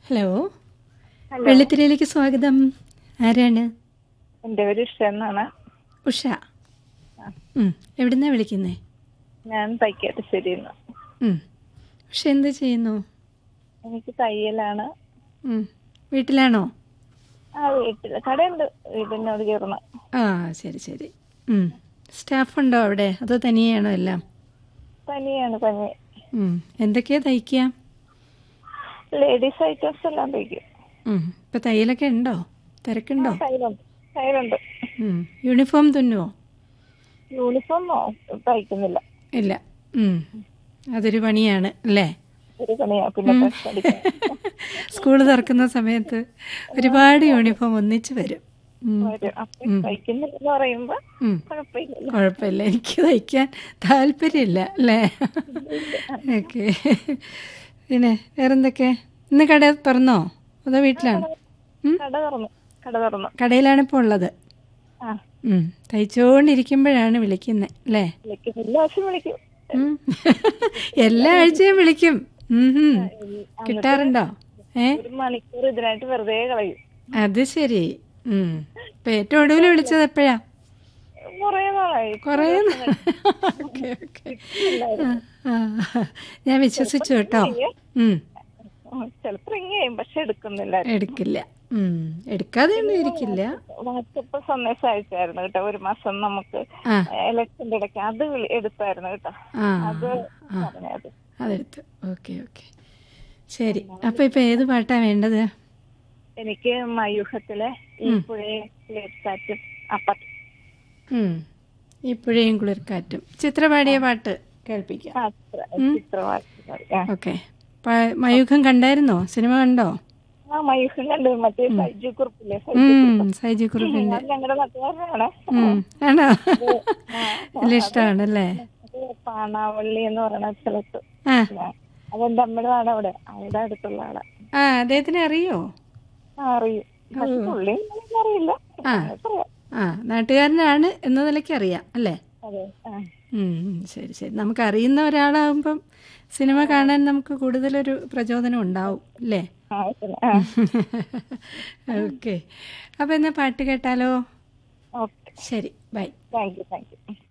Hello hello വെള്ളിത്തിരയിലേക്ക് സ്വാഗതം ആരാണ് എൻ്റെ പേര് ഉഷ എന്നാണ് ഉഷ ഉം, എവിടുന്നാ വിളിക്കുന്നേ ഞാൻ തൈക്കാട്ടുശ്ശേരിയിൽ നിന്ന് ഉം. ഉഷ എന്ത് ചെയ്യുന്നു എനിക്ക് തയ്യലാണ് ഉം. വീട്ടിലാണോ ആ വീട്ടിൽ കടയുണ്ട് വീടിനോട് ചേർന്ന് ആ ശരി ശരി ഉം. സ്റ്റാഫുണ്ടോ അവിടെ അതോ തനിയെയാണോ എല്ലാം പനിയാണ് പനി ഉം. എന്തൊക്കെയാ തയ്ക്കുക ലേഡീസ് ഐറ്റംസ് എല്ലാം തയ്ക്കും ഉം. ഇപ്പൊ തയ്യലൊക്കെ ഉണ്ടോ തിരക്കുണ്ടോ തയ്യലുണ്ട് തയ്യലുണ്ട് ഉം. യൂണിഫോം തുന്നുവോ യൂണിഫോം തയ്ക്കുന്നില്ല ഇല്ല ഉം. അതൊരു പണിയാണ് അല്ലേ ഒരു പണിയാ പിന്നെ ഡ്രസ് അടിക്കാൻ സ്കൂൾ തുറക്കുന്ന സമയത്ത് ഒരുപാട് യൂണിഫോം ഒന്നിച്ച് വരും ഉം. വരും. അപ്പൊ തയ്ക്കുന്നില്ലെന്ന് പറയുമ്പോ ഉം. കുഴപ്പമില്ലല്ലോ കുഴപ്പമില്ല എനിക്ക് തയ്ക്കാൻ താല്പര്യമില്ല അല്ലേ ഓക്കെ പിന്നെ വേറെന്തൊക്കെ ഇന്ന് കട തുറന്നോ അതോ വീട്ടിലാണ് ഉം? കട തുറന്നു കട തുറന്നു കടയിലാണ് ഇപ്പോൾ ഉള്ളത് ആ ഉം. തയ്ച്ചുകൊണ്ടിരിക്കുമ്പോഴാണ് വിളിക്കുന്നത് അല്ലേ വിളിക്കും എല്ലാ ദിവസവും വിളിക്കും ഉം. എല്ലാ ആഴ്ചയും വിളിക്കും ഉം ഹും. കിട്ടാറുണ്ടോ ഏ ഒരു മണിക്കൂർ ഇതിനായിട്ട് വെറുതെ കളയും അത് ശരി ഉം. ഇപ്പൊ ഏറ്റവും ഒടുവിൽ വിളിച്ചത് എപ്പോഴാ കുറേ നാളായി കുറേ ഓക്കെ ഓക്കെ ഞാൻ വിശ്വസിച്ചു കേട്ടോ ഉം. ചിലപ്പോ റിങ് ചെയ്യും പക്ഷെ എടുക്കുന്നില്ല എടുക്കില്ല ഉം. എടുക്കാതെ ഒന്നും ഇരിക്കില്ല വാട്സപ്പ് സന്ദേശം അയച്ചായിരുന്നു കേട്ടോ ഒരു മാസം നമുക്ക് ആ ഇലക്ഷന്റെ ഇടയ്ക്ക് അത് വിളി- എടുത്തായിരുന്നു കേട്ടോ ആ അത് പറഞ്ഞത് അതെടുത്തു ഓക്കെ ഓക്കെ ശരി അപ്പൊ ഇപ്പൊ ഏത് പാട്ടാ വേണ്ടത് എനിക്ക് മയൂഹത്തിലെ ഈ പുഴയെ കാറ്റും അപ്പ ഉം. ഈ പുഴയും കുളിർക്കാറ്റും ചിത്ര പാടിയ പാട്ട് കേൾപ്പിക്കാം ചിത്രവാർത്ത ഓക്കെ മയൂഖം കണ്ടായിരുന്നോ സിനിമ കണ്ടോ ആ മയൂഹം കണ്ടു മറ്റേ സൈജു കുറിപ്പില്ലേ ഉം, സൈജി കുറുപ്പിന്റെ ഞാൻ ഞങ്ങളുടെ നാട്ടുകാരനാണ് ഉം. ആണോ വലിയ ഇഷ്ടമാണല്ലേ അത് പാണാവള്ളി എന്ന് പറയുന്ന സ്ഥലത്ത് ആ ഞാൻ- അതെന്റെ അമ്മയുടെ നാട് അവിടെ അവിടെ അടുത്തുള്ള ആളാ ആ അദ്ദേഹത്തിനെ അറിയോ ആ, അറിയും പക്ഷെ പുള്ളി ഒന്നും അറിയില്ല ആ. പറയാം ആ നാട്ടുകാരനാണ് എന്ന നിലയ്ക്ക് അറിയാം അല്ലേ അതെ ആ. ഉം, ഉം, ശരി ശരി നമുക്ക് അറിയുന്ന ഒരാളാകുമ്പം സിനിമ കാണാൻ നമുക്ക് കൂടുതലൊരു പ്രചോദനം ഉണ്ടാവും അല്ലേ ആ, ശരി. ആ. ഓക്കെ അപ്പോൾ എന്നാൽ പാട്ട് കേട്ടാലോ ഓക്കെ ശരി bye thank you thank U